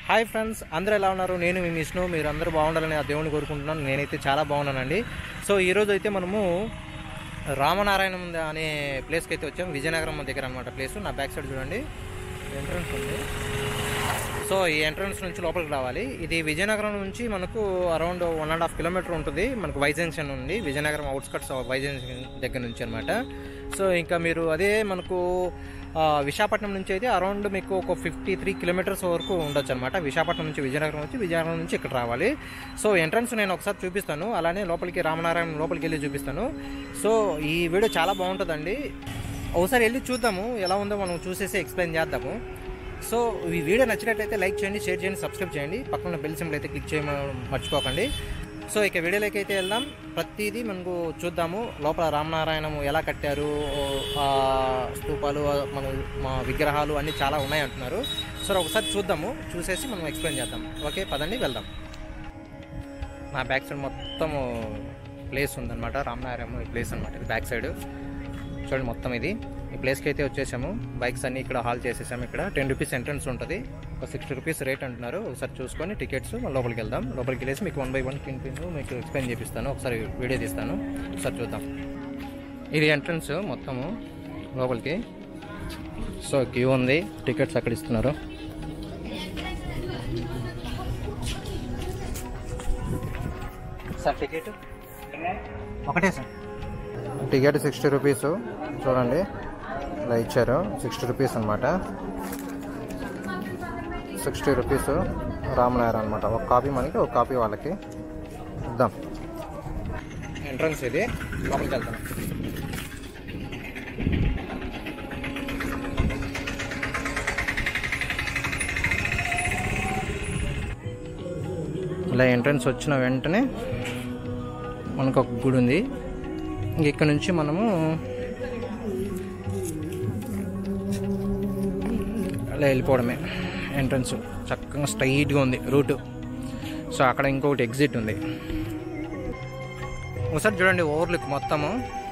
hi friends అందరూ ఎలా ఉన్నారు నేను మీ విష్ణు మీరు అందరూ బాగుండాలని ఆ దేవుని కోరుకుంటున్నాను నేనైతే చాలా బాగున్నానండి సో ఈరోజు అయితే మనము రామనారాయణం అనే ప్లేస్కి అయితే వచ్చాం విజయనగరం దగ్గర అనమాట ప్లేస్ నా బ్యాక్ సైడ్ చూడండి ఎంట్రన్స్ ఉంది సో ఈ ఎంట్రన్స్ నుంచి లోపలికి రావాలి ఇది విజయనగరం నుంచి మనకు around one and half kilometer ఉంటుంది మనకు వై జంక్షన్ ఉంది విజయనగరం అవుట్స్కట్స్ వై జంక్షన్ దగ్గర నుంచి అనమాట సో ఇంకా మీరు అదే మనకు ఆ, విశాఖపట్నం నుంచి అయితే అరౌండ్ మీకు ఒక ఫిఫ్టీ త్రీ కిలోమీటర్స్ వరకు ఉండొచ్చు అనమాట విశాఖపట్నం నుంచి విజయనగరం వచ్చి విజయనగరం నుంచి ఇక్కడ రావాలి సో ఎంట్రన్స్ నేను ఒకసారి చూపిస్తాను అలానే లోపలికి రామనారాయణ లోపలికి వెళ్ళి చూపిస్తాను సో ఈ వీడియో చాలా బాగుంటుందండి ఒకసారి వెళ్ళి చూద్దాము ఎలా ఉందో మనం చూసేసి ఎక్స్ప్లెయిన్ చేద్దాము సో ఈ వీడియో నచ్చినట్లయితే లైక్ చేయండి షేర్ చేయండి సబ్స్క్రైబ్ చేయండి పక్కన బెల్ సింబల్ అయితే క్లిక్ చేయమ మర్చిపోకండి సో ఇక వీడియోలోకి అయితే వెళ్దాం ప్రతిదీ మనకు చూద్దాము లోపల రామనారాయణము ఎలా కట్టారు ఆ స్తూపాలు ఆ మన మా విగ్రహాలు అన్నీ చాలా ఉన్నాయి అంటున్నారు సో ఒకసారి చూద్దాము చూసేసి మనం ఎక్స్ప్లెయిన్ చేద్దాం ఓకే పదండి వెళ్దాం నా బ్యాక్ సైడ్ మొత్తము ప్లేస్ ఉందన్నమాట రామనారాయణ ఈ ప్లేస్ అనమాట ఇది బ్యాక్ సైడ్ చూడండి మొత్తం ఇది ఈ ప్లేస్కి అయితే వచ్చేసాము బైక్స్ అన్ని ఇక్కడ హాల్ చేసేసాము ఇక్కడ టెన్ రూపీస్ ఎంట్రన్స్ ఉంటుంది ఒక సిక్స్టీ రూపీస్ రేట్ అంటున్నారు ఒకసారి చూసుకొని టికెట్స్ లోపలికి వెళ్దాం లోపలికి వెళ్ళేసి మీకు one by one pin pin మీకు ఎక్స్ప్లెయిన్ చేపిస్తాను ఒకసారి వీడియో తీస్తాను ఒకసారి చూద్దాం ఇది ఎంట్రన్స్ మొత్తము లోపలికి సో క్యూ ఉంది టికెట్స్ అక్కడ ఇస్తున్నారు సార్ టికెట్ ఒకటే సార్ టికెట్ సిక్స్టీ రూపీస్ చూడండి ఇలా ఇచ్చారు సిక్స్టీ రూపీస్ అనమాట సిక్స్టీ రూపీస్ రామనాయర్ అనమాట ఒక కాపీ మనకి ఒక కాపీ వాళ్ళకి ఇద్దాం ఎంట్రన్స్ ఇది లోపలికి వెళ్తాం ఇలా ఎంట్రన్స్ వచ్చిన వెంటనే మనకు ఒక గుడి ఉంది ఇంక ఇక్కడ నుంచి మనము అలా వెళ్ళిపోవడమే ఎంట్రన్స్ చక్కగా స్ట్రైట్గా ఉంది రూట్ సో అక్కడ ఇంకొకటి ఎగ్జిట్ ఉంది ఒకసారి చూడండి ఓవర్లుక్ మొత్తము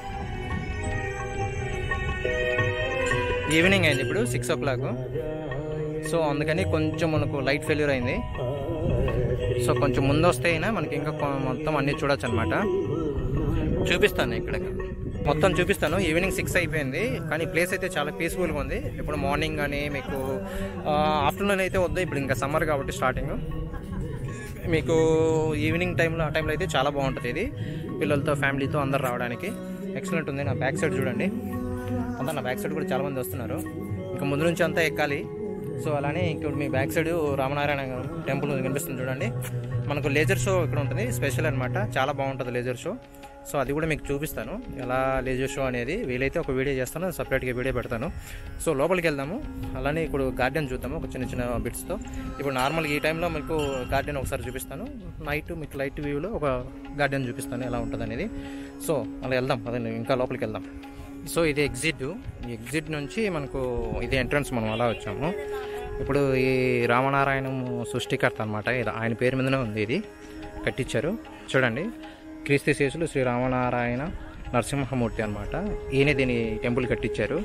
ఈవినింగ్ అయింది ఇప్పుడు సిక్స్ ఓ క్లాక్ సో అందుకని కొంచెం మనకు లైట్ ఫెయిల్యూర్ అయింది సో కొంచెం ముందు వస్తే అయినా మనకి ఇంకా కొ- మొత్తం అన్నీ చూడొచ్చు అనమాట చూపిస్తాను ఇక్కడ మొత్తం చూపిస్తాను ఈవినింగ్ సిక్స్ అయిపోయింది కానీ ప్లేస్ అయితే చాలా పీస్ఫుల్గా ఉంది ఇప్పుడు మార్నింగ్ కానీ మీకు ఆఫ్టర్నూన్ అయితే వద్దు ఇప్పుడు ఇంకా సమ్మర్ కాబట్టి స్టార్టింగ్ మీకు ఈవినింగ్ టైంలో ఆ టైంలో అయితే చాలా బాగుంటుంది ఇది పిల్లలతో ఫ్యామిలీతో అందరు రావడానికి ఎక్సలెంట్ ఉంది నా బ్యాక్ సైడ్ చూడండి అంతా నా బ్యాక్ సైడ్ కూడా చాలా మంది వస్తున్నారు ఇంకా ముందు నుంచి అంతా ఎక్కాలి సో అలానే ఇక్కడ మీ బ్యాక్ సైడ్ రామనారాయణ టెంపుల్ కనిపిస్తుంది చూడండి మనకు లేజర్ షో ఇక్కడ ఉంటుంది స్పెషల్ అనమాట చాలా బాగుంటుంది లేజర్ షో సో అది కూడా మీకు చూపిస్తాను ఎలా లేజర్ షో అనేది వీలైతే ఒక వీడియో చేస్తాను సపరేట్గా వీడియో పెడతాను సో లోపలికి వెళ్దాము అలానే ఇప్పుడు గార్డెన్ చూద్దాము ఒక చిన్న చిన్న బిట్స్తో ఇప్పుడు నార్మల్గా ఈ టైంలో మీకు గార్డెన్ ఒకసారి చూపిస్తాను నైట్ మీకు లైట్ వ్యూలో ఒక గార్డెన్ చూపిస్తాను ఎలా ఉంటుంది అనేది సో అలా వెళ్దాం అదే ఇంకా లోపలికి వెళ్దాం సో ఇది ఎగ్జిట్ ఈ ఎగ్జిట్ నుంచి మనకు ఇది ఎంట్రన్స్ మనం అలా వచ్చాము ఇప్పుడు ఈ రామనారాయణం సృష్టికర్త అనమాట ఆయన పేరు మీదనే ఉంది ఇది కట్టించారు చూడండి క్రీస్తు శేషులు శ్రీ రామనారాయణ నరసింహమూర్తి అనమాట ఈయన దీని టెంపుల్ కట్టించారు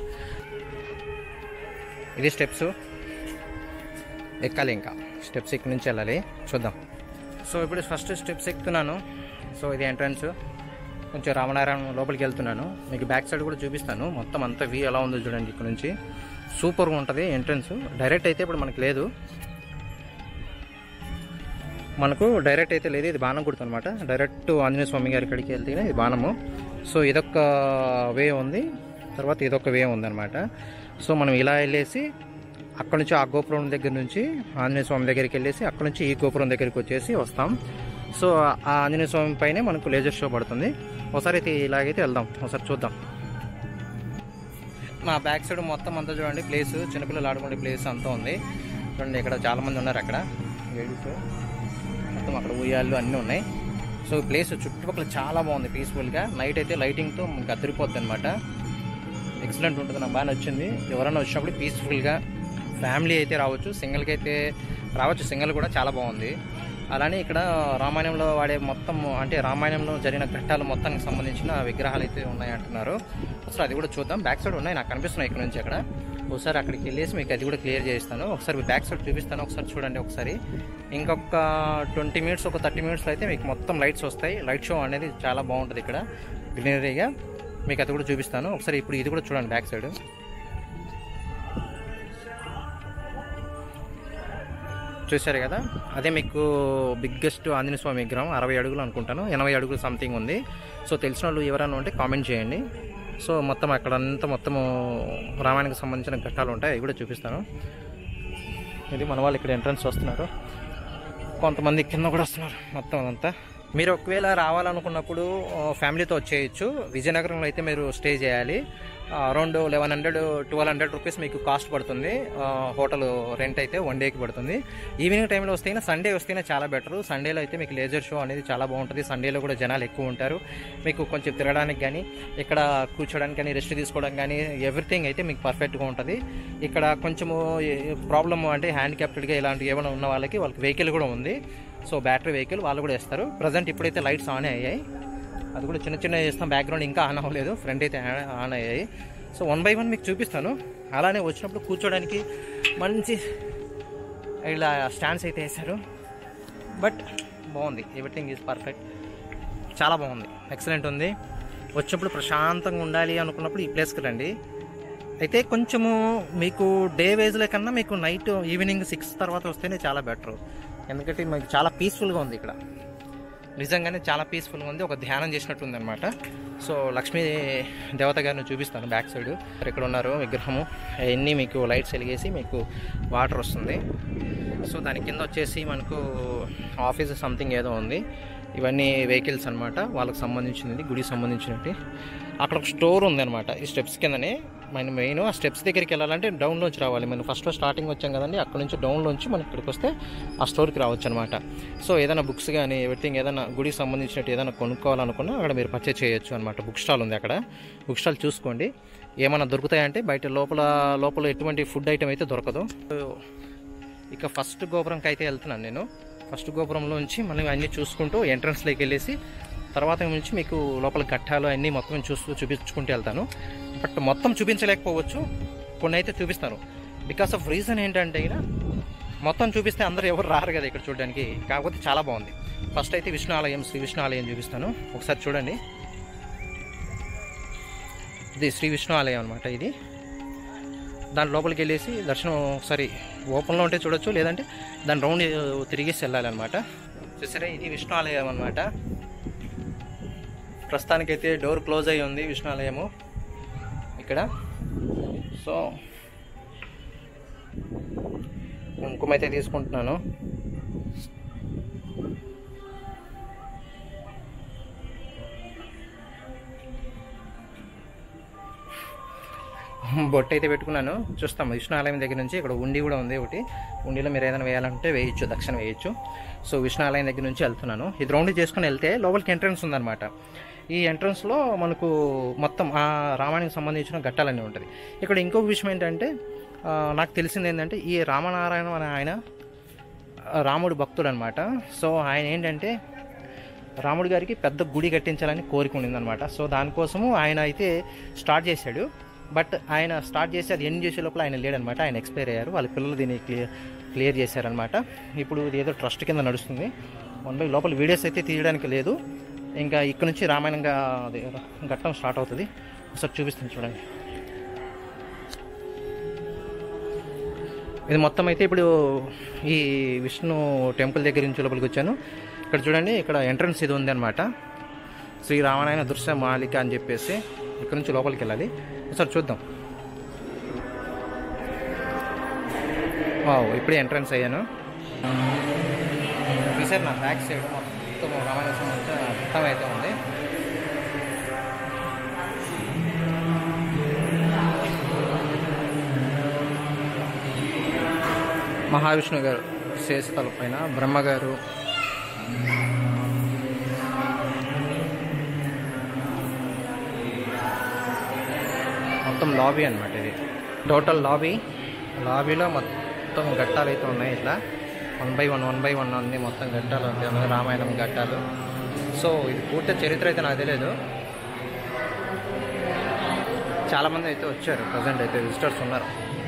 ఇది స్టెప్స్ ఎక్కాలి ఇంకా స్టెప్స్ ఇక్కడ నుంచి వెళ్ళాలి చూద్దాం సో ఇప్పుడు ఫస్ట్ స్టెప్స్ ఎక్కుతున్నాను సో ఇది ఎంట్రన్స్ కొంచెం రామనారాయణ లోపలికి వెళ్తున్నాను మీకు బ్యాక్ సైడ్ కూడా చూపిస్తాను మొత్తం అంతా వ్యూ ఎలా ఉందో చూడండి ఇక్కడ నుంచి సూపర్గా ఉంటుంది ఎంట్రన్స్ డైరెక్ట్ అయితే ఇప్పుడు మనకి లేదు మనకు డైరెక్ట్ అయితే లేదు ఇది బాణం గుర్తు అనమాట డైరెక్ట్ ఆంజనేయ స్వామి గారి కాడికి వెళ్తేనే ఇది బాణము సో ఇదొక వే ఉంది తర్వాత ఇదొక వే ఉందన్నమాట సో మనం ఇలా వెళ్ళేసి అక్కడ నుంచి ఆ గోపురం దగ్గర నుంచి ఆంజనేయ స్వామి దగ్గరికి వెళ్ళేసి అక్కడ నుంచి ఈ గోపురం దగ్గరికి వచ్చేసి వస్తాం సో ఆ ఆంజనేయ స్వామి పైనే మనకు లేజర్ షో పడుతుంది ఒకసారి అయితే ఇలాగైతే వెళ్దాం ఒకసారి చూద్దాం నా బ్యాక్ సైడ్ మొత్తం అంతా చూడండి ప్లేస్ చిన్నపిల్లలు ఆడుకునే ప్లేస్ అంతా ఉంది చూడండి ఇక్కడ చాలా మంది ఉన్నారు అక్కడ లేడీస్ మొత్తం అక్కడ ఉయ్యాళ్ళు అన్నీ ఉన్నాయి సో ప్లేస్ చుట్టుపక్కల చాలా బాగుంది పీస్ఫుల్గా నైట్ అయితే లైటింగ్తో మనకి అదిరిపోద్ది అనమాట ఎక్సలెంట్ ఉంటుంది నాకు బాగా నచ్చింది ఎవరైనా వచ్చినప్పుడు పీస్ఫుల్గా ఫ్యామిలీ అయితే రావచ్చు సింగిల్కి అయితే రావచ్చు సింగిల్ కూడా చాలా బాగుంది అలానే ఇక్కడ రామాయణంలో వాడే మొత్తం అంటే రామాయణంలో జరిగిన ఘట్టాలు మొత్తానికి సంబంధించిన విగ్రహాలు అయితే ఉన్నాయి అంటున్నారు అసలు అది కూడా చూద్దాం బ్యాక్ సైడ్ ఉన్నాయి నాకు కనిపిస్తున్నాయి ఇక్కడ నుంచి అక్కడ ఒకసారి అక్కడికి వెళ్ళేసి మీకు అది కూడా క్లియర్ చేస్తాను ఒకసారి మీ బ్యాక్ సైడ్ చూపిస్తాను ఒకసారి చూడండి ఒకసారి ఇంకొక ట్వంటీ మినిట్స్ ఒక థర్టీ మినిట్స్లో అయితే మీకు మొత్తం లైట్స్ వస్తాయి లైట్ షో అనేది చాలా బాగుంటుంది ఇక్కడ గ్రీనరీగా మీకు అది కూడా చూపిస్తాను ఒకసారి ఇప్పుడు ఇది కూడా చూడండి బ్యాక్ సైడ్ చూశారు కదా అదే మీకు బిగ్గెస్ట్ ఆంజనేయ స్వామి విగ్రహం అరవై అడుగులు అనుకుంటాను ఎనభై అడుగులు సంథింగ్ ఉంది సో తెలిసిన వాళ్ళు ఎవరైనా ఉంటే కామెంట్ చేయండి సో మొత్తం అక్కడంతా మొత్తము రామాయణకు సంబంధించిన ఘట్టాలు ఉంటాయి అవి కూడా చూపిస్తాను ఇది మన వాళ్ళు ఇక్కడ ఎంట్రన్స్ వస్తున్నారు కొంతమంది కింద కూడా వస్తున్నారు మొత్తం అదంతా మీరు ఒకవేళ రావాలనుకున్నప్పుడు ఆ, ఫ్యామిలీతో వచ్చేయచ్చు విజయనగరంలో అయితే మీరు స్టే చేయాలి around eleven hundred twelve hundred rupees మీకు కాస్ట్ పడుతుంది ఆ, హోటల్ రెంట్ అయితే వన్ డేకి పడుతుంది ఈవినింగ్ టైంలో వస్తేనే సండే వస్తేనే చాలా బెటర్ సండేలో అయితే మీకు లేజర్ షో అనేది చాలా బాగుంటుంది సండేలో కూడా జనాలు ఎక్కువ ఉంటారు మీకు కొంచెం తిరగడానికి కానీ ఇక్కడ కూర్చోడానికి కానీ రెస్ట్ తీసుకోవడానికి కానీ ఎవ్రీథింగ్ అయితే మీకు పర్ఫెక్ట్గా ఉంటుంది ఇక్కడ కొంచెము ప్రాబ్లమ్ అంటే హ్యాండిక్యాప్టెడ్గా ఇలాంటి ఏమైనా ఉన్న వాళ్ళకి వాళ్ళకి వెహికల్ కూడా ఉంది సో బ్యాటరీ వెహికల్ వాళ్ళు కూడా ఇస్తారు ప్రజెంట్ ఇప్పుడైతే లైట్స్ ఆన్ అయ్యాయి అది కూడా చిన్న చిన్న చేస్తాం బ్యాక్గ్రౌండ్ ఇంకా ఆన్ అవ్వలేదు ఫ్రంట్ అయితే ఆ- ఆన్ అయ్యాయి సో వన్ బై వన్ మీకు చూపిస్తాను అలానే వచ్చినప్పుడు కూర్చోడానికి మంచి ఇలా స్టాండ్స్ అయితే వేశారు బట్ బాగుంది ఎవ్రీథింగ్ ఈజ్ పర్ఫెక్ట్ చాలా బాగుంది ఎక్సలెంట్ ఉంది వచ్చినప్పుడు ప్రశాంతంగా ఉండాలి అనుకున్నప్పుడు ఈ ప్లేస్కి రండి అయితే కొంచెము మీకు డే వేజ్లో కన్నా మీకు నైట్ ఈవినింగ్ సిక్స్ తర్వాత వస్తేనే చాలా బెటర్ ఎందుకంటే మీకు చాలా పీస్ఫుల్గా ఉంది ఇక్కడ నిజంగానే చాలా పీస్ఫుల్గా ఉంది ఒక ధ్యానం చేసినట్టు ఉంది అనమాట సో లక్ష్మీ దేవత గారిని చూపిస్తాను బ్యాక్ సైడ్ ఇక్కడ ఉన్నారు విగ్రహము అవన్నీ మీకు లైట్స్ వెలిగేసి మీకు వాటర్ వస్తుంది సో దాని కింద వచ్చేసి మనకు ఆఫీస్ సంథింగ్ ఏదో ఉంది ఇవన్నీ వెహికల్స్ అనమాట వాళ్ళకి సంబంధించినది గుడికి సంబంధించినవి అక్కడ ఒక స్టోర్ ఉంది అనమాట ఈ స్టెప్స్ కిందనే మన మెయిన్ ఆ స్టెప్స్ దగ్గరికి వెళ్ళాలంటే డౌన్లోంచి రావాలి మనం ఫస్ట్ స్టార్టింగ్ వచ్చాం కదండి అక్కడ నుంచి డౌన్లోంచి మనం ఇక్కడికి వస్తే ఆ స్టోర్కి రావచ్చు అనమాట సో ఏదైనా బుక్స్ కానీ ఎవ్రీథింగ్ ఏదైనా గుడికి సంబంధించినట్టు ఏదైనా కొనుక్కోవాలనుకున్నా అక్కడ మీరు పర్చేజ్ చేయొచ్చు అనమాట బుక్ స్టాల్ ఉంది అక్కడ బుక్ స్టాల్ చూసుకోండి ఏమైనా దొరుకుతాయంటే బయట లోపల లోపల ఎటువంటి ఫుడ్ ఐటమ్ అయితే దొరకదు ఇక ఫస్ట్ గోపురంకి అయితే వెళ్తున్నాను నేను ఫస్ట్ గోపురంలోంచి మనం అన్నీ చూసుకుంటూ ఎంట్రన్స్లోకి వెళ్ళేసి తర్వాత నుంచి మీకు లోపల ఘట్టాలు అన్నీ మొత్తం చూస్తూ చూపించుకుంటూ వెళ్తాను బట్ మొత్తం చూపించలేకపోవచ్చు కొన్ని అయితే చూపిస్తాను బికాస్ ఆఫ్ రీజన్ ఏంటంటే ఇక్కడ మొత్తం చూపిస్తే అందరూ ఎవరు రారు కదా ఇక్కడ చూడడానికి కాకపోతే చాలా బాగుంది ఫస్ట్ అయితే విష్ణు ఆలయం శ్రీ విష్ణు ఆలయం చూపిస్తాను ఒకసారి చూడండి ఇది శ్రీ విష్ణు ఆలయం అనమాట ఇది దాని లోపలికి వెళ్ళేసి దర్శనం ఒకసారి ఓపెన్లో ఉంటే చూడొచ్చు లేదంటే దాని రౌండ్ తిరిగేసి వెళ్ళాలన్నమాట చూసారా ఇది విష్ణు ఆలయం అనమాట ప్రస్తుతానికైతే డోర్ క్లోజ్ అయ్యి ఉంది విష్ణు ఆలయము ఇక్కడ సో కుంకుమ అయితే తీసుకుంటున్నాను బొట్టు అయితే పెట్టుకున్నాను చూస్తాం విష్ణు ఆలయం దగ్గర నుంచి ఇక్కడ ఉండి కూడా ఉంది ఒకటి ఉండిలో మీరు ఏదైనా వేయాలంటే వేయచ్చు దక్షిణ వేయచ్చు సో విష్ణు ఆలయం దగ్గర నుంచి వెళ్తున్నాను ఇది రౌండ్ చేసుకుని వెళ్తే లోపలికి ఎంట్రన్స్ ఉందన్నమాట ఈ ఎంట్రన్స్లో మనకు మొత్తం ఆ రామాయణకి సంబంధించిన ఘట్టాలన్నీ ఉంటుంది ఇక్కడ ఇంకొక విషయం ఏంటంటే ఆ, నాకు తెలిసింది ఏంటంటే ఈ రామనారాయణ అనే ఆయన ఆ, రాముడు భక్తుడు అనమాట సో ఆయన ఏంటంటే రాముడి గారికి పెద్ద గుడి కట్టించాలని కోరిక ఉండిందనమాట సో దానికోసము ఆయన అయితే స్టార్ట్ చేశాడు బట్ ఆయన స్టార్ట్ చేసి అది ఎండ్ చేసే లోపల ఆయన లేడనమాట ఆయన ఎక్స్పైర్ అయ్యారు వాళ్ళ పిల్లలు దీన్ని క్లియర్ క్లియర్ చేశారనమాట ఇప్పుడు ఇది ఏదో ట్రస్ట్ కింద నడుస్తుంది వన్ బై లోపల వీడియోస్ అయితే తీయడానికి లేదు ఇంకా ఇక్కడ నుంచి రామాయణంగా అది ఘట్టం స్టార్ట్ అవుతుంది ఒకసారి చూపిస్తాను చూడండి ఇది మొత్తం అయితే ఇప్పుడు ఈ విష్ణు టెంపుల్ దగ్గర నుంచి లోపలికి వచ్చాను ఇక్కడ చూడండి ఇక్కడ ఎంట్రన్స్ ఇది ఉంది అనమాట శ్రీ రామాయణ దృశ్య మాలిక అని చెప్పేసి ఇక్కడ నుంచి లోపలికి వెళ్ళాలి ఒకసారి చూద్దాం వావ్, ఇప్పుడే ఎంట్రన్స్ అయ్యాను చూసారు నా బ్యాక్ సైడ్ మొత్తం రామాయణ సంబంధించిన అర్థం అయితే ఉంది మహావిష్ణు గారు శేషతల పైన బ్రహ్మగారు మొత్తం లాబీ అనమాట ఇది టోటల్ లాబీ లాబీలో మొత్తం ఘట్టాలు అయితే ఉన్నాయి ఇట్లా one by one one by one ఉంది మొత్తం ఘట్టాలు ఉంటాయి ఉన్నాయి రామాయణం ఘట్టాలు సో ఇది పూర్తి చరిత్ర అయితే నాకు తెలియదు చాలామంది అయితే వచ్చారు ప్రజెంట్ అయితే విజిటర్స్ ఉన్నారు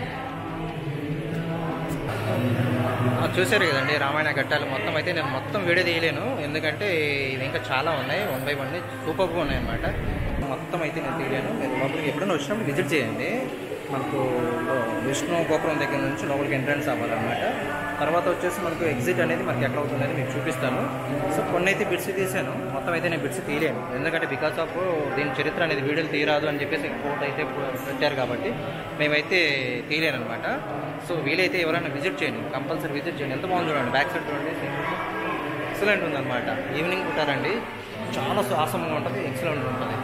ఆ, చూశారు కదండి రామాయణ ఘట్టాలు మొత్తం అయితే నేను మొత్తం వీడియో తీయలేను ఎందుకంటే ఇవి ఇంకా చాలా ఉన్నాయి వన్ బై వన్ సూపర్గా ఉన్నాయి అన్నమాట మొత్తం అయితే నేను తీయలేను మీరు లోపలికి ఎప్పుడైనా వచ్చినప్పుడు విజిట్ చేయండి మనకు లో- విష్ణు గోపురం దగ్గర నుంచి లోపలికి ఎంట్రన్స్ అవ్వాలన్నమాట తర్వాత వచ్చేసి మనకు ఎగ్జిట్ అనేది మనకి ఎక్కడ అవుతుందని మీకు చూపిస్తాను సో కొన్ని అయితే బిట్స్ తీసాను మొత్తం అయితే నేను బిట్స్ తీయలేను ఎందుకంటే బికాస్ ఆఫ్ దీని చరిత్ర అనేది వీడియోలు తీయరాదు అని చెప్పేసి కోర్ట్ అయితే పెట్టారు కాబట్టి మేమైతే తీయలేను అనమాట సో వీలైతే ఎవరైనా విజిట్ చేయండి కంపల్సరీ విజిట్ చేయండి ఎంత బాగుంది చూడండి బ్యాక్ సైడ్ చూడండి ఎక్సలెంట్ ఉందన్నమాట ఈవినింగ్ పుట్టారండి చాలా ఆసంగా ఉంటుంది ఎక్సలెంట్ ఉంటుంది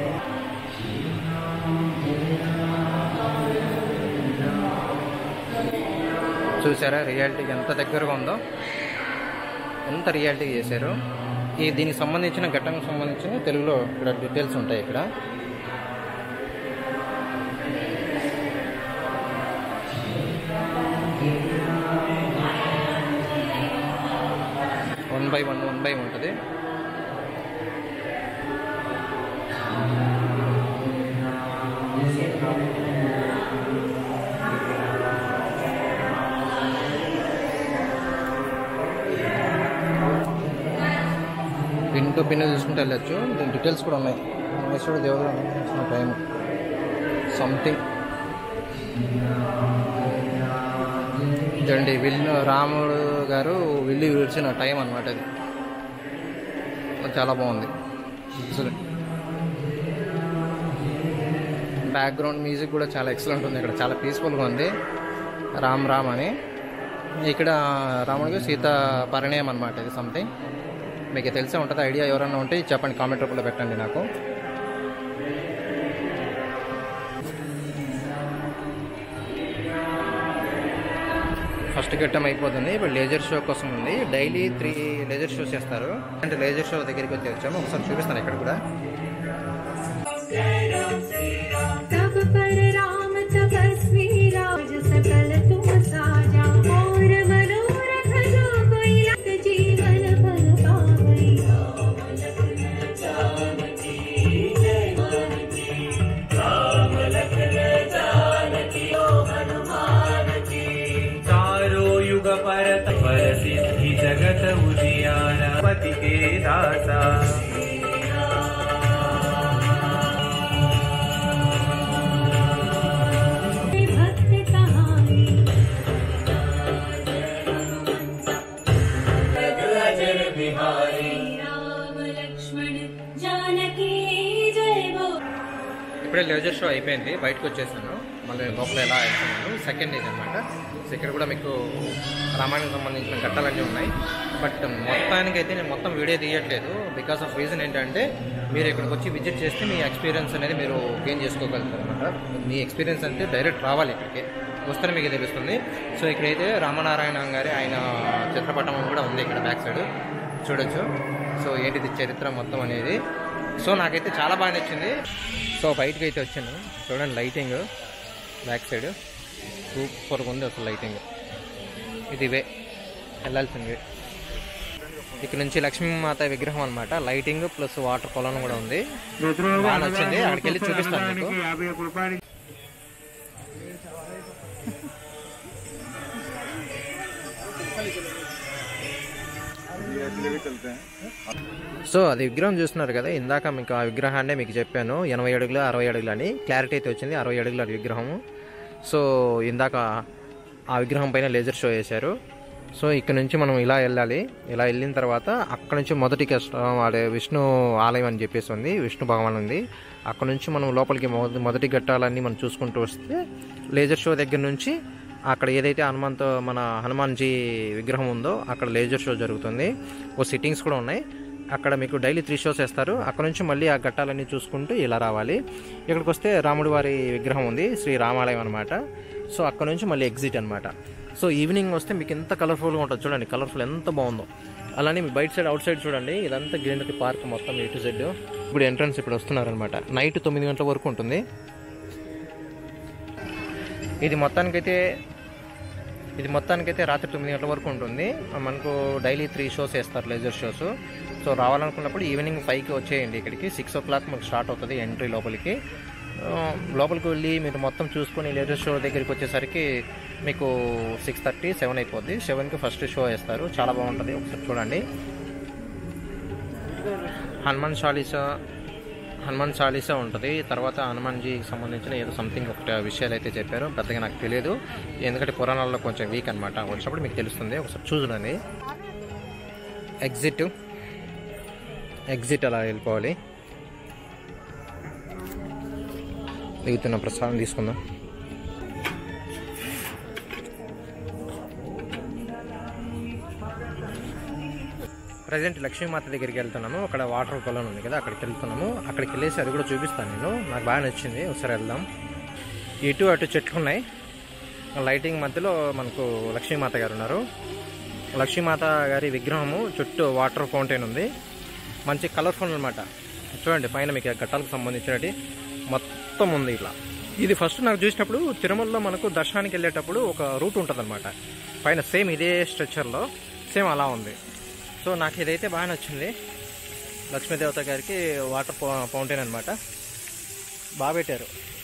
చూసారా రియాలిటీకి ఎంత దగ్గరగా ఉందో ఎంత రియాలిటీ చేశారు ఈ దీనికి సంబంధించిన ఘటనకు సంబంధించిన తెలుగులో ఇక్కడ డీటెయిల్స్ ఉంటాయి ఇక్కడ one by one one by ఉంటుంది పిన్ టు పిన్ చూసుకుంటే వెళ్ళచ్చు దీని డీటెయిల్స్ కూడా ఉన్నాయి మహేశ్వర దేవుడు ఇచ్చిన టైం సంథింగ్ ఇదండి విల్లు రాముడు గారు విల్లు విడిచిన టైం అనమాట అది అది చాలా బాగుంది అసలు బ్యాక్గ్రౌండ్ మ్యూజిక్ కూడా చాలా ఎక్సలెంట్ ఉంది ఇక్కడ చాలా పీస్ఫుల్గా ఉంది రామ్ రామ్ అని ఇక్కడ రాముడికి సీత పరిణయం అనమాట ఇది సంథింగ్ మీకు తెలిసే ఉంటుంది ఐడియా ఎవరైనా ఉంటే చెప్పండి కామెంట్ రూపంలో పెట్టండి నాకు ఫస్ట్ ఘట్టం అయిపోతుంది ఇప్పుడు లేజర్ షో కోసం ఉంది డైలీ త్రీ లేజర్ షోస్ చేస్తారు అంటే లేజర్ షో దగ్గరికి వచ్చి వచ్చాము ఒకసారి చూపిస్తాను ఇక్కడ కూడా तब पर राम तपस्वी राज सकल तुम साजा और मनोरथ जो कोई लग जीवन फल पावई चारो युग परत पर सिद्धि जगत उजियारा पति के दासा भक्त कहानी राम लक्ष्मण जानकी जय बोल ఇప్పుడే లేజర్ షో అయిపోయింది బయటకు వచ్చేసాను మళ్ళీ లోపల ఎలా వెళ్తున్నాను సెకండ్ డేజ్ అనమాట సో ఇక్కడ కూడా మీకు రామాయణం సంబంధించిన ఘట్టాలన్నీ ఉన్నాయి బట్ మొత్తానికి అయితే నేను మొత్తం వీడియో తీయట్లేదు బికాస్ ఆఫ్ రీజన్ ఏంటంటే మీరు ఇక్కడికి వచ్చి విజిట్ చేస్తే మీ ఎక్స్పీరియన్స్ అనేది మీరు గెయిన్ చేసుకోగలుగుతారు అనమాట మీ ఎక్స్పీరియన్స్ అంటే డైరెక్ట్ రావాలి ఇక్కడికి వస్తేనే మీకు తెలుస్తుంది సో ఇక్కడైతే రామనారాయణ గారి ఆయన చిత్రపటం కూడా ఉంది ఇక్కడ బ్యాక్ సైడ్ చూడొచ్చు సో ఏంటిది చరిత్ర మొత్తం అనేది సో నాకైతే చాలా బాగా నచ్చింది సో బయటకు అయితే వచ్చాను చూడండి లైటింగ్ బ్యాక్ సైడ్ సూపర్గా ఉంది అసలు లైటింగ్ ఇది వే వెళ్ళాల్సిన వే ఇక్కడ నుంచి లక్ష్మీమాత విగ్రహం అనమాట లైటింగ్ ప్లస్ వాటర్ కొలను కూడా ఉంది బాగా నచ్చింది అక్కడికి వెళ్ళి చూపిస్తాను మీకు యాభై ఒక్క రూపాయలు సో అది విగ్రహం చూస్తున్నారు కదా ఇందాక మీకు ఆ విగ్రహాన్ని మీకు చెప్పాను ఎనభై అడుగులు అరవై అడుగులు అని క్లారిటీ అయితే వచ్చింది అరవై అడుగుల విగ్రహము సో ఇందాక ఆ విగ్రహం పైన లేజర్ షో చేశారు సో ఇక్కడ నుంచి మనం ఇలా వెళ్ళాలి ఇలా వెళ్ళిన తర్వాత అక్కడ నుంచి మొదటి కష్టం అదే విష్ణు ఆలయం అని చెప్పేసి ఉంది విష్ణు భగవాన్ ఉంది అక్కడ నుంచి మనం లోపలికి మొద- మొదటి ఘట్టాలన్నీ మనం చూసుకుంటూ వస్తే లేజర్ షో దగ్గర నుంచి అక్కడ ఏదైతే హనుమంత్ మన హనుమాన్జీ విగ్రహం ఉందో అక్కడ లేజర్ షో జరుగుతుంది ఓ సిట్టింగ్స్ కూడా ఉన్నాయి అక్కడ మీకు డైలీ త్రీ షోస్ వేస్తారు అక్కడ నుంచి మళ్ళీ ఆ ఘట్టాలన్నీ చూసుకుంటూ ఇలా రావాలి ఇక్కడికి వస్తే రాముడి వారి విగ్రహం ఉంది శ్రీ రామాలయం అనమాట సో అక్కడ నుంచి మళ్ళీ ఎగ్జిట్ అనమాట సో ఈవినింగ్ వస్తే మీకు ఎంత కలర్ఫుల్గా ఉంటుంది చూడండి కలర్ఫుల్ ఎంత బాగుందో అలానే మీ బయట సైడ్ అవుట్ సైడ్ చూడండి ఇదంతా గ్రీనరీ పార్క్ మొత్తం ఏ టు జెడ్ ఇప్పుడు ఎంట్రన్స్ ఇప్పుడు వస్తున్నారనమాట నైట్ తొమ్మిది గంటల వరకు ఉంటుంది ఇది మొత్తానికైతే ఇది మొత్తానికైతే రాత్రి తొమ్మిది గంటల వరకు ఉంటుంది మనకు డైలీ త్రీ షోస్ వేస్తారు లేజర్ షోస్ సో రావాలనుకున్నప్పుడు ఈవినింగ్ ఫైవ్కి వచ్చేయండి ఇక్కడికి సిక్స్ ఓ క్లాక్ మనకు స్టార్ట్ అవుతుంది ఎంట్రీ లోపలికి ఆ, లోపలికి వెళ్ళి మీరు మొత్తం చూసుకొని లేటెస్ట్ షో దగ్గరికి వచ్చేసరికి మీకు సిక్స్ థర్టీ సెవెన్ అయిపోద్ది సెవెన్కి ఫస్ట్ షో వేస్తారు చాలా బాగుంటుంది ఒకసారి చూడండి హనుమాన్ చాలీసా హనుమాన్ చాలీసా ఉంటుంది తర్వాత హనుమాన్జీకి సంబంధించిన ఏదో సంథింగ్ ఒక విషయాలు అయితే చెప్పారు పెద్దగా నాకు తెలియదు ఎందుకంటే పురాణాల్లో కొంచెం వీక్ అనమాట వచ్చినప్పుడు మీకు తెలుస్తుంది ఒకసారి చూడండి ఎగ్జిట్ ఎగ్జిట్ అలా వెళ్ళిపోవాలి దిగుతున్న ప్రసాదం తీసుకుందాం ప్రజెంట్ లక్ష్మీమాత దగ్గరికి వెళ్తున్నాము అక్కడ వాటర్ కొలను ఉంది కదా అక్కడికి వెళ్తున్నాము అక్కడికి వెళ్ళేసి అది కూడా చూపిస్తాను నేను నాకు బాగా నచ్చింది ఒకసారి వెళ్దాం ఇటు అటు చెట్లు ఉన్నాయి లైటింగ్ మధ్యలో మనకు లక్ష్మీమాత గారు ఉన్నారు లక్ష్మీమాత గారి విగ్రహము చుట్టూ వాటర్ ఫౌంటైన్ ఉంది మంచి కలర్ఫుల్ అనమాట చూడండి పైన మీకు ఘట్టాలకు సంబంధించినటి మొత్తం ఉంది ఇట్లా ఇది ఫస్ట్ నాకు చూసినప్పుడు తిరుమలలో మనకు దర్శనానికి వెళ్ళేటప్పుడు ఒక రూట్ ఉంటుంది పైన సేమ్ ఇదే స్ట్రక్చర్లో సేమ్ అలా ఉంది సో నాకు ఇదైతే బాగా నచ్చింది లక్ష్మీదేవత గారికి వాటర్ ఫౌంటైన్ అనమాట బాగా పెట్టారు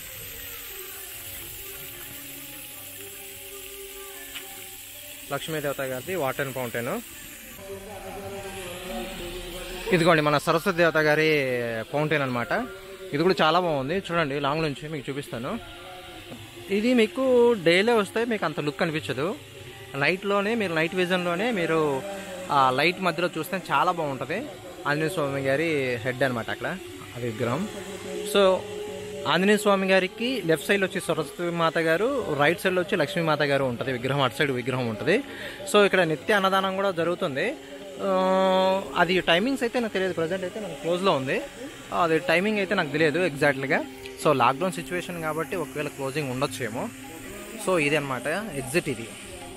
లక్ష్మీదేవత గారిది వాటర్ ఫౌంటైన్ ఇదిగోండి మన సరస్వతి దేవత గారి ఫౌంటైన్ అనమాట ఇది కూడా చాలా బాగుంది చూడండి లాంగ్ నుంచి మీకు చూపిస్తాను ఇది మీకు డేలో వస్తే మీకు అంత లుక్ అనిపించదు నైట్లోనే మీరు నైట్ విజన్లోనే మీరు ఆ లైట్ మధ్యలో చూస్తే చాలా బాగుంటుంది ఆంజనేయ స్వామి గారి హెడ్ అనమాట అక్కడ ఆ విగ్రహం సో ఆంజనేయ స్వామి గారికి లెఫ్ట్ సైడ్ వచ్చి సరస్వతి మాత గారు రైట్ సైడ్ వచ్చి లక్ష్మీ మాత గారు ఉంటుంది విగ్రహం అటు సైడ్ విగ్రహం ఉంటుంది సో ఇక్కడ నిత్య అన్నదానం కూడా జరుగుతుంది ఆ, అది టైమింగ్స్ అయితే నాకు తెలియదు ప్రజెంట్ అయితే నాకు క్లోజ్లో ఉంది అది టైమింగ్ అయితే నాకు తెలియదు ఎగ్జాక్ట్లీగా సో లాక్డౌన్ సిచ్యువేషన్ కాబట్టి ఒకవేళ క్లోజింగ్ ఉండొచ్చేమో సో ఇది అనమాట ఎగ్జిట్ ఇది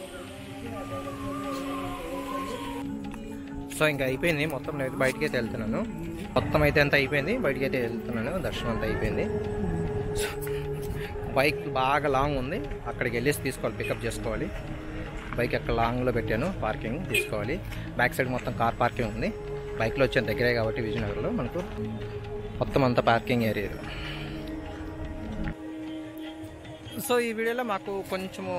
సో ఇంకా అయిపోయింది మొత్తం నేను బయటికి అయితే వెళ్తున్నాను మొత్తం అయితే అంతా అయిపోయింది బయటికి అయితే వెళ్తున్నాను దర్శనం అంతా అయిపోయింది సో, బైక్ బాగా లాంగ్ ఉంది అక్కడికి వెళ్ళేసి తీసుకోవాలి పికప్ చేసుకోవాలి బైక్ అక్కడ లాంగ్లో పెట్టాను పార్కింగ్ తీసుకోవాలి బ్యాక్ సైడ్ మొత్తం కార్ పార్కింగ్ ఉంది బైక్లో వచ్చాను దగ్గరే కాబట్టి విజయనగర్లో మనకు మొత్తం అంతా పార్కింగ్ ఏరియా సో ఈ వీడియోలో మాకు కొంచెము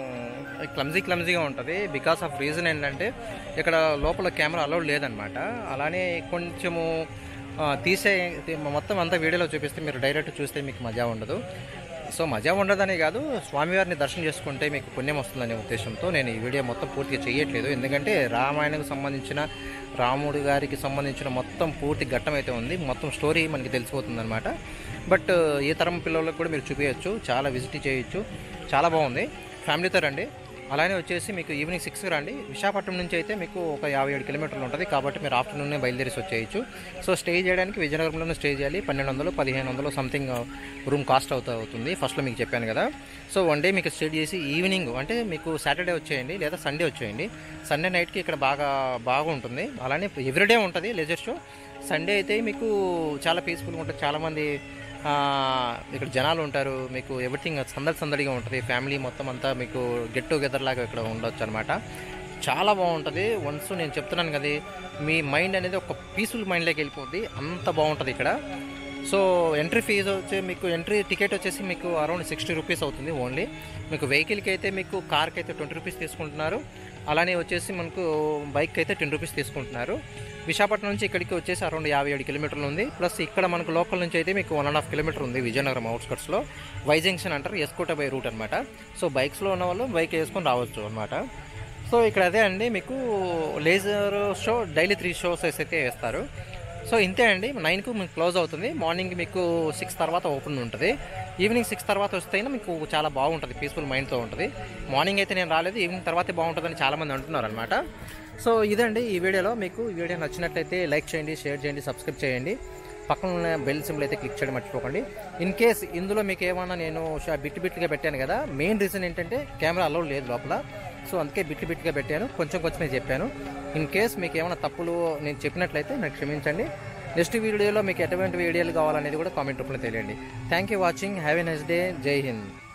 క్లమ్జీ క్లమ్జీగా ఉంటుంది బికాస్ ఆఫ్ రీజన్ ఏంటంటే ఇక్కడ లోపల కెమెరా అలౌడ్ లేదనమాట అలానే కొంచెము ఆ, తీసే మొత్తం అంతా వీడియోలో చూపిస్తే మీరు డైరెక్ట్ చూస్తే మీకు మజా ఉండదు సో మజా ఉండదని కాదు స్వామివారిని దర్శనం చేసుకుంటే మీకు పుణ్యం వస్తుందనే ఉద్దేశంతో నేను ఈ వీడియో మొత్తం పూర్తిగా చేయట్లేదు ఎందుకంటే రామాయణకు సంబంధించిన రాముడు గారికి సంబంధించిన మొత్తం పూర్తి ఘట్టం అయితే ఉంది మొత్తం స్టోరీ మనకి తెలిసిపోతుంది అనమాట బట్ ఏ తరం పిల్లలకు కూడా మీరు చూపించచ్చు చాలా విజిట్ చేయొచ్చు చాలా బాగుంది ఫ్యామిలీతో రండి అలానే వచ్చేసి మీకు ఈవినింగ్ సిక్స్కి రండి విశాఖపట్నం నుంచి అయితే మీకు ఒక యాభై ఏడు కిలోమీటర్లు ఉంటుంది కాబట్టి మీరు ఆఫ్టర్నూన్నే బయలుదేరేసి వచ్చేయచ్చు సో స్టే చేయడానికి విజయనగరంలోనే స్టే చేయాలి పన్నెండు వందలు పదిహేను వందలు సంథింగ్ రూమ్ కాస్ట్ అవుతా అవుతుంది ఫస్ట్లో మీకు చెప్పాను కదా సో వన్ డే మీకు స్టే చేసి ఈవినింగ్ అంటే మీకు సాటర్డే వచ్చేయండి లేదా సండే వచ్చేయండి సండే నైట్కి ఇక్కడ బాగా బాగుంటుంది అలానే ఎవ్రీడే ఉంటుంది లెజర్ షో సండే అయితే మీకు చాలా పీస్ఫుల్గా ఉంటుంది చాలామంది ఆ, ఇక్కడ జనాలు ఉంటారు మీకు ఎవ్రీథింగ్ సందడి సందడిగా ఉంటుంది ఫ్యామిలీ మొత్తం అంతా మీకు గెట్ టుగెదర్ లాగా ఇక్కడ ఉండొచ్చు అనమాట చాలా బాగుంటుంది వన్స్ నేను చెప్తున్నాను కదా మీ మైండ్ అనేది ఒక పీస్ఫుల్ మైండ్లోకి వెళ్ళిపోద్ది అంత బాగుంటుంది ఇక్కడ సో ఎంట్రీ ఫీజు వచ్చి మీకు ఎంట్రీ టికెట్ వచ్చేసి మీకు అరౌండ్ సిక్స్టీ రూపీస్ అవుతుంది ఓన్లీ మీకు వెహికల్కి అయితే మీకు కార్కి అయితే ట్వంటీ రూపీస్ తీసుకుంటున్నారు అలానే వచ్చేసి మనకు బైక్ అయితే టెన్ రూపీస్ తీసుకుంటున్నారు విశాఖపట్నం నుంచి ఇక్కడికి వచ్చేసి అరౌండ్ యాభై ఏడు కిలోమీటర్లు ఉంది ప్లస్ ఇక్కడ మనకు లోకల్ నుంచి అయితే మీకు వన్ అండ్ హాఫ్ కిలోమీటర్ ఉంది విజయనగరం అవుట్స్కట్స్లో వై జంక్షన్ అంటారు ఎస్కోట బై రూట్ అనమాట సో బైక్స్లో ఉన్న వాళ్ళు బైక్ వేసుకొని రావచ్చు అనమాట సో ఇక్కడ అదే అండి మీకు laser show daily three shows అయితే వేస్తారు సో ఇంతే అండి నైన్కు మీకు క్లోజ్ అవుతుంది మార్నింగ్ మీకు సిక్స్ తర్వాత ఓపెన్ ఉంటుంది ఈవినింగ్ సిక్స్ తర్వాత వస్తే మీకు చాలా బాగుంటుంది పీస్ఫుల్ మైండ్తో ఉంటుంది మార్నింగ్ అయితే నేను రాలేదు ఈవినింగ్ తర్వాతే బాగుంటుందని చాలామంది అంటున్నారు అనమాట సో ఇదండి ఈ వీడియోలో మీకు ఈ వీడియో నచ్చినట్లయితే లైక్ చేయండి షేర్ చేయండి సబ్స్క్రైబ్ చేయండి పక్కన ఉన్న బెల్ సింబల్ అయితే క్లిక్ చేయడం మర్చిపోకండి ఇన్ కేస్ ఇందులో మీకు ఏమన్నా నేను షా- బిట్ బిట్లుగా పెట్టాను కదా మెయిన్ రీజన్ ఏంటంటే కెమెరా అలౌ లేదు లోపల సో అందుకే బిట్ బిట్గా పెట్టాను కొంచెం కొంచెమే చెప్పాను ఇన్ కేస్ మీకు ఏమైనా తప్పులు నేను చెప్పినట్లయితే నాకు క్షమించండి నెక్స్ట్ వీడియోలో మీకు ఎటువంటి వీడియోలు కావాలనేది కూడా కామెంట్ రూపంలో తెలియండి thank you watching have a next day జై హింద్